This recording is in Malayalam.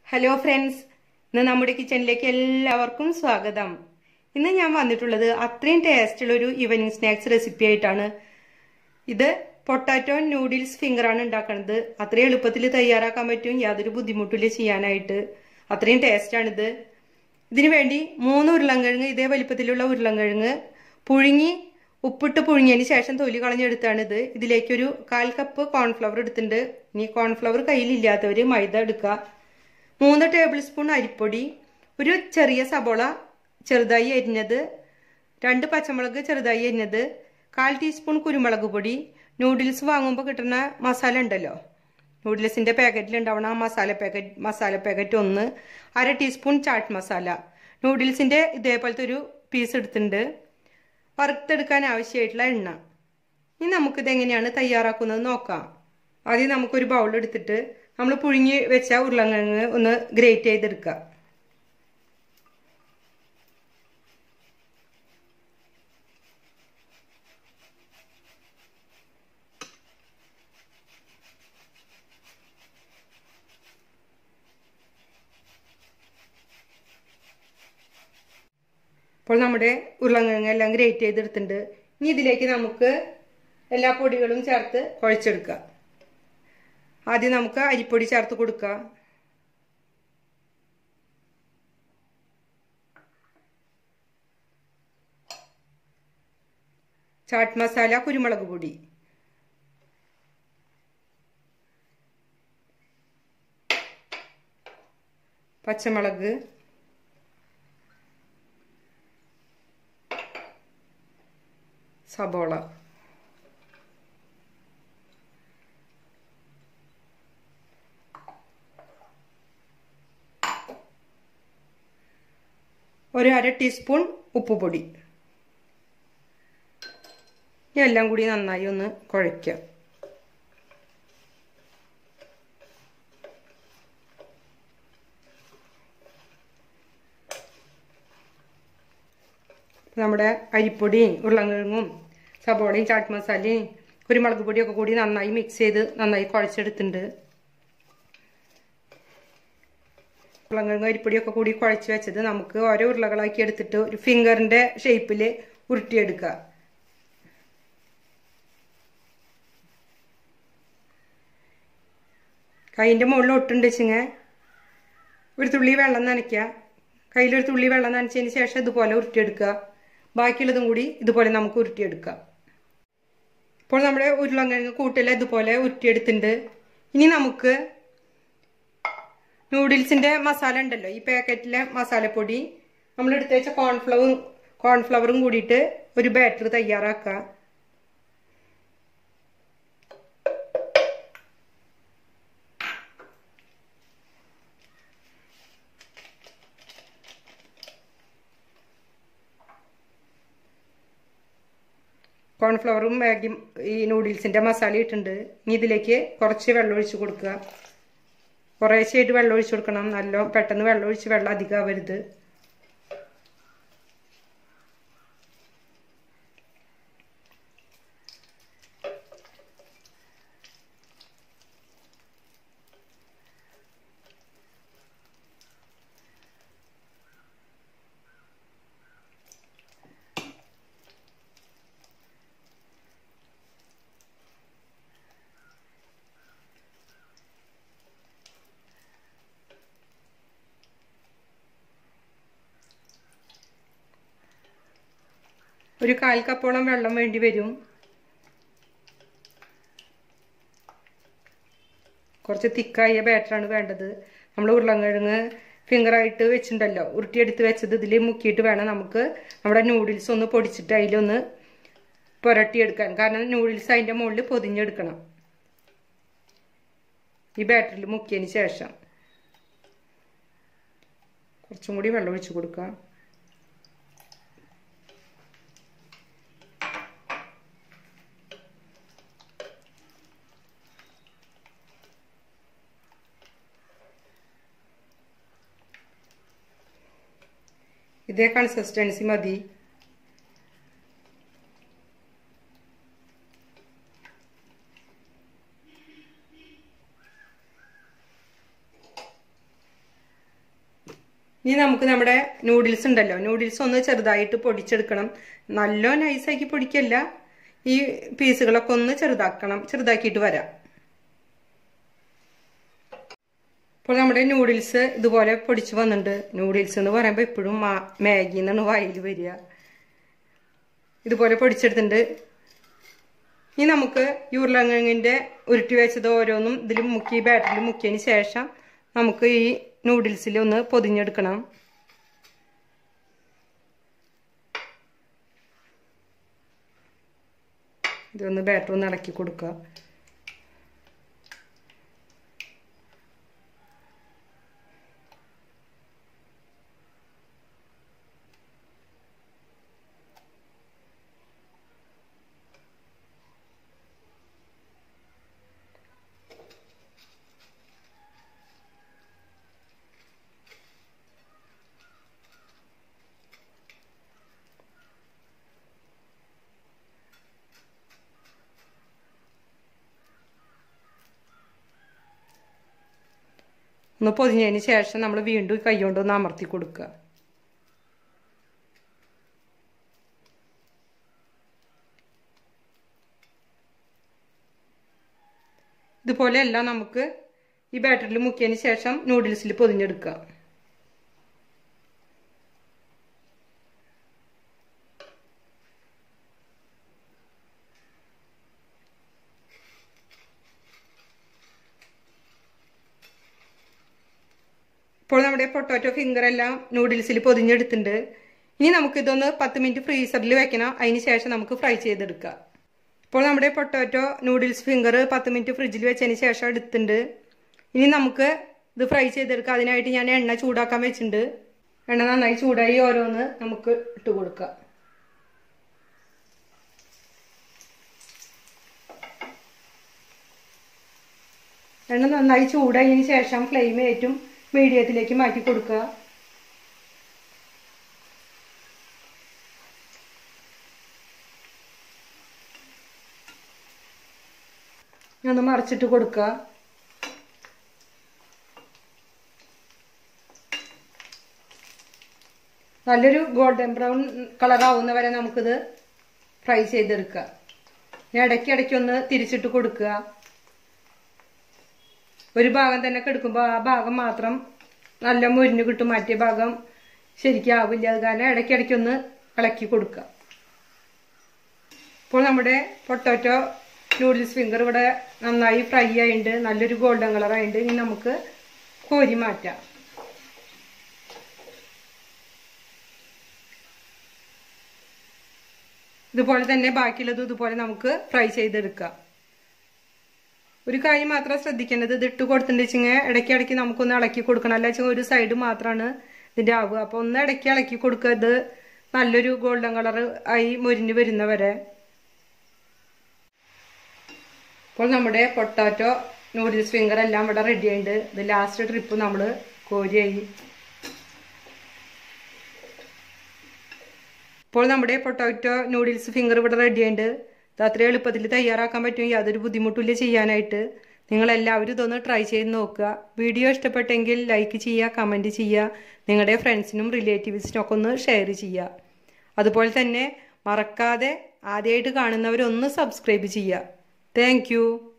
ഹലോ ഫ്രണ്ട്സ് ഇന്ന് നമ്മുടെ കിച്ചണിലേക്ക് എല്ലാവർക്കും സ്വാഗതം ഇന്ന് ഞാൻ വന്നിട്ടുള്ളത് അത്രയും ടേസ്റ്റുള്ള ഒരു ഈവനിങ് സ്നാക്സ് റെസിപ്പി ആയിട്ടാണ് ഇത് പൊട്ടാറ്റോ നൂഡിൽസ് ഫിംഗറാണ് ഉണ്ടാക്കുന്നത് അത്രയും എളുപ്പത്തിൽ തയ്യാറാക്കാൻ പറ്റും യാതൊരു ബുദ്ധിമുട്ടില്ല ചെയ്യാനായിട്ട് അത്രയും ടേസ്റ്റാണിത് ഇതിനു വേണ്ടി മൂന്ന് ഉരുളൻകിഴങ്ങ് ഇതേ വലിപ്പത്തിലുള്ള ഉരുളൻകിഴങ്ങ് പുഴുങ്ങി ഉപ്പിട്ട് പുഴുങ്ങിയതിന് ശേഷം തൊലി കളഞ്ഞെടുത്താണിത് ഇതിലേക്കൊരു കാൽ കപ്പ് കോൺഫ്ലവർ എടുത്തിട്ടുണ്ട് ഇനി കോൺഫ്ലവർ കയ്യിലില്ലാത്തവർ മൈദ എടുക്കുക മൂന്ന് ടേബിൾ സ്പൂൺ അരിപ്പൊടി ഒരു ചെറിയ സബോള ചെറുതായി അരിഞ്ഞത് രണ്ട് പച്ചമുളക് ചെറുതായി അരിഞ്ഞത് കാൽ ടീസ്പൂൺ കുരുമുളക് പൊടി നൂഡിൽസ് വാങ്ങുമ്പോൾ കിട്ടുന്ന മസാല ഉണ്ടല്ലോ നൂഡിൽസിൻ്റെ പാക്കറ്റിൽ ഉണ്ടാവണ ആ മസാല പാക്കറ്റ് മസാല പാക്കറ്റ് ഒന്ന് അര ടീസ്പൂൺ ചാട്ട് മസാല നൂഡിൽസിൻ്റെ ഇതേപോലത്തെ ഒരു പീസ് എടുത്തിട്ടുണ്ട് വറുത്തെടുക്കാൻ ആവശ്യമായിട്ടുള്ള എണ്ണ ഇനി നമുക്കിത് എങ്ങനെയാണ് തയ്യാറാക്കുന്നത് നോക്കാം ആദ്യം നമുക്കൊരു ബൗൾ എടുത്തിട്ട് നമ്മൾ പുഴുങ്ങി വെച്ച ഉരുളക്കിഴങ്ങ് ഒന്ന് ഗ്രേറ്റ് ചെയ്തെടുക്കുക ഇപ്പോൾ നമ്മുടെ ഉരുളക്കിഴങ്ങ് എല്ലാം ഗ്രേറ്റ് ചെയ്തെടുത്തിട്ടുണ്ട് ഇനി ഇതിലേക്ക് നമുക്ക് എല്ലാ പൊടികളും ചേർത്ത് കുഴച്ചെടുക്കുക ആദ്യം നമുക്ക് അരിപ്പൊടി ചേർത്ത് കൊടുക്കുക ചാട്ട് മസാല കുരുമുളക് പൊടി പച്ചമുളക് സബോള ഒരു അര ടീസ്പൂൺ ഉപ്പുപൊടി എല്ലാം കൂടി നന്നായി ഒന്ന് കുഴയ്ക്കുക നമ്മുടെ അരിപ്പൊടിയും ഉരുളക്കിഴങ്ങും സബോളയും ചാട്ട് മസാലയും കുരുമുളക് പൊടിയൊക്കെ കൂടി നന്നായി മിക്സ് ചെയ്ത് നന്നായി കുഴച്ചെടുത്തിട്ടുണ്ട് ഉരുളക്കിഴങ്ങ് അരിപ്പൊടിയൊക്കെ കൂടി കുഴച്ച് വെച്ചത് നമുക്ക് ഓരോ ഉരുളകളാക്കി എടുത്തിട്ട് ഒരു ഫിംഗറിന്റെ ഷേപ്പിൽ ഉരുട്ടിയെടുക്കുക കൈൻ്റെ മുകളിൽ ഒട്ടുണ്ട് വെച്ചിങ്ങ ഒരു തുള്ളി വെള്ളം നനയ്ക്കുക കയ്യിലൊരു തുള്ളി വെള്ളം നനച്ചതിന് ശേഷം ഇതുപോലെ ഉരുട്ടിയെടുക്കുക ബാക്കിയുള്ളതും കൂടി ഇതുപോലെ നമുക്ക് ഉരുട്ടിയെടുക്കാം ഇപ്പോൾ നമ്മുടെ ഉരുളക്കിഴങ്ങ് കൂട്ടെല്ലാം ഇതുപോലെ ഉരുട്ടിയെടുത്തിട്ടുണ്ട് ഇനി നമുക്ക് നൂഡിൽസിന്റെ മസാല ഉണ്ടല്ലോ ഈ പാക്കറ്റിലെ മസാലപ്പൊടി നമ്മൾ എടുത്ത് വെച്ച കോൺഫ്ലവർ കോൺഫ്ലവറും കൂടിയിട്ട് ഒരു ബാറ്റർ തയ്യാറാക്കുക കോൺഫ്ലവറും മാഗി ഈ നൂഡിൽസിന്റെ മസാല ഇട്ടുണ്ട് ഇനി ഇതിലേക്ക് കുറച്ച് വെള്ളം ഒഴിച്ച് കൊടുക്കുക കുറേശ്ശായിട്ട് വെള്ളം ഒഴിച്ചു കൊടുക്കണം നല്ല പെട്ടെന്ന് വെള്ളം ഒഴിച്ച് വെള്ളം അധികം ആവരുത് ഒരു കാൽ കപ്പോളം വെള്ളം വേണ്ടി വരും കുറച്ച് തിക്കായ ബാറ്ററാണ് വേണ്ടത് നമ്മൾ ഉരുളൻകിഴങ്ങ് ഫിംഗറായിട്ട് വെച്ചിട്ടുണ്ടല്ലോ ഉരുട്ടിയെടുത്ത് വെച്ചത് ഇതിൽ മുക്കിയിട്ട് വേണം നമുക്ക് നമ്മുടെ നൂഡിൽസ് ഒന്ന് പൊടിച്ചിട്ട് അതിലൊന്ന് പുരട്ടിയെടുക്കാൻ കാരണം നൂഡിൽസ് അതിൻ്റെ മുകളിൽ പൊതിഞ്ഞെടുക്കണം ഈ ബാറ്ററിൽ മുക്കിയതിന് ശേഷം കുറച്ചും കൂടി വെള്ളം ഒഴിച്ച് കൊടുക്കാം ഇതേ കൺസിസ്റ്റൻസി മതി ഇനി നമുക്ക് നമ്മുടെ നൂഡിൽസ് ഉണ്ടല്ലോ നൂഡിൽസ് ഒന്ന് ചെറുതായിട്ട് പൊടിച്ചെടുക്കണം നല്ല നൈസാക്കി പൊടിക്കല്ല ഈ പീസുകളൊക്കെ ഒന്ന് ചെറുതാക്കണം ചെറുതാക്കിയിട്ട് വരാം ഇപ്പോൾ നമ്മുടെ നൂഡിൽസ് ഇതുപോലെ പൊടിച്ച് വന്നിട്ടുണ്ട് നൂഡിൽസ് എന്ന് പറയുമ്പോൾ എപ്പോഴും മാഗി എന്നാണ് വായിൽ വരിക ഇതുപോലെ പൊടിച്ചെടുത്തിട്ടുണ്ട് ഇനി നമുക്ക് ഉരുളങ്കിഴങ്ങിൻ്റെ ഉരുട്ടി വെച്ചത് ഓരോന്നും ഇതിൽ മുക്കി ബാറ്ററിൽ മുക്കിയതിന് ശേഷം നമുക്ക് ഈ നൂഡിൽസിൽ ഒന്ന് പൊതിഞ്ഞെടുക്കണം ഇതൊന്ന് ബാറ്റർ ഒന്ന് ഇളക്കി കൊടുക്കുക ഒന്ന് പൊതിഞ്ഞതിന് ശേഷം നമ്മൾ വീണ്ടും കൈ കൊണ്ടൊന്ന് അമർത്തി കൊടുക്കുക ഇതുപോലെ എല്ലാം നമുക്ക് ഈ ബാറ്ററിൽ മുക്കിയതിന് ശേഷം നൂഡിൽസിൽ പൊതിഞ്ഞെടുക്കുക ഇപ്പോൾ നമ്മുടെ പൊട്ടാറ്റോ ഫിംഗർ എല്ലാം നൂഡിൽസിൽ പൊതിഞ്ഞെടുത്തിട്ടുണ്ട് ഇനി നമുക്ക് ഇതൊന്ന് പത്ത് മിനിറ്റ് ഫ്രീസറിൽ വെക്കണം അതിന് ശേഷം നമുക്ക് ഫ്രൈ ചെയ്തെടുക്കാം ഇപ്പോൾ നമ്മുടെ പൊട്ടാറ്റോ നൂഡിൽസ് ഫിംഗർ പത്ത് മിനിറ്റ് ഫ്രിഡ്ജിൽ വെച്ചതിന് ശേഷം എടുത്തിട്ടുണ്ട് ഇനി നമുക്ക് ഇത് ഫ്രൈ ചെയ്തെടുക്കാം അതിനായിട്ട് ഞാൻ എണ്ണ ചൂടാക്കാൻ വെച്ചിട്ടുണ്ട് എണ്ണ നന്നായി ചൂടായി ഓരോന്ന് നമുക്ക് ഇട്ട് കൊടുക്കാം എണ്ണ നന്നായി ചൂടായതിന് ശേഷം ഫ്ലെയിം ഏറ്റവും മീഡിയത്തിലേക്ക് മാറ്റി കൊടുക്കുക ഒന്ന് മറിച്ചിട്ട് കൊടുക്കുക നല്ലൊരു ഗോൾഡൻ ബ്രൗൺ കളർ ആവുന്ന വരെ നമുക്കിത് ഫ്രൈ ചെയ്തെടുക്കുക ഇനി ഇടയ്ക്ക് ഇടയ്ക്ക് ഒന്ന് തിരിച്ചിട്ട് കൊടുക്കുക ഒരു ഭാഗം തന്നെ കെടുക്കുമ്പോൾ ആ ഭാഗം മാത്രം നല്ല മുരിഞ്ഞു കിട്ടും മറ്റേ ഭാഗം ശരിക്കും ആവില്ല അത് കാരണം ഇടയ്ക്കിടയ്ക്ക് ഒന്ന് ഇളക്കി കൊടുക്കുക ഇപ്പോൾ നമ്മുടെ പൊട്ടാറ്റോ നൂഡിൽസ് ഫിംഗർ ഇവിടെ നന്നായി ഫ്രൈ ആയിട്ടുണ്ട് നല്ലൊരു ഗോൾഡൻ കളർ ആയിട്ടുണ്ട് ഇനി നമുക്ക് കോരി മാറ്റാം ഇതുപോലെ തന്നെ ബാക്കിയുള്ളത് ഇതുപോലെ നമുക്ക് ഫ്രൈ ചെയ്തെടുക്കാം ഒരു കാര്യം മാത്രം ശ്രദ്ധിക്കേണ്ടത് ഇത് ഇട്ട് കൊടുത്തിട്ടുണ്ടെങ്കിൽ ഇടയ്ക്ക് ഇടയ്ക്ക് നമുക്കൊന്ന് ഇളക്കി കൊടുക്കണം അല്ല വെച്ചാൽ ഒരു സൈഡ് മാത്രമാണ് ഇതിൻ്റെ ആവുക അപ്പോൾ ഒന്ന് ഇടയ്ക്ക് ഇളക്കി കൊടുക്കുക ഇത് നല്ലൊരു ഗോൾഡൻ കളർ ആയി മുരിഞ്ഞ് വരുന്നവരെ ഇപ്പോൾ നമ്മുടെ പൊട്ടാറ്റോ നൂഡിൽസ് ഫിംഗർ എല്ലാം ഇവിടെ റെഡി ആയിട്ടുണ്ട് ഇത് ലാസ്റ്റ് ട്രിപ്പ് നമ്മൾ കോരിയായി ഇപ്പോൾ നമ്മുടെ പൊട്ടാറ്റോ നൂഡിൽസ് ഫിംഗർ ഇവിടെ റെഡി ആയിട്ടുണ്ട് ഇത് അത്ര എളുപ്പത്തിൽ തയ്യാറാക്കാൻ പറ്റും യാതൊരു ബുദ്ധിമുട്ടില്ല ചെയ്യാനായിട്ട് നിങ്ങൾ എല്ലാവരും ഇതൊന്ന് ട്രൈ ചെയ്ത് നോക്കുക വീഡിയോ ഇഷ്ടപ്പെട്ടെങ്കിൽ ലൈക്ക് ചെയ്യുക കമൻറ്റ് ചെയ്യുക നിങ്ങളുടെ ഫ്രണ്ട്സിനും റിലേറ്റീവ്സിനും ഒക്കെ ഒന്ന് ഷെയർ ചെയ്യുക അതുപോലെ തന്നെ മറക്കാതെ ആദ്യമായിട്ട് കാണുന്നവരൊന്ന് സബ്സ്ക്രൈബ് ചെയ്യുക താങ്ക്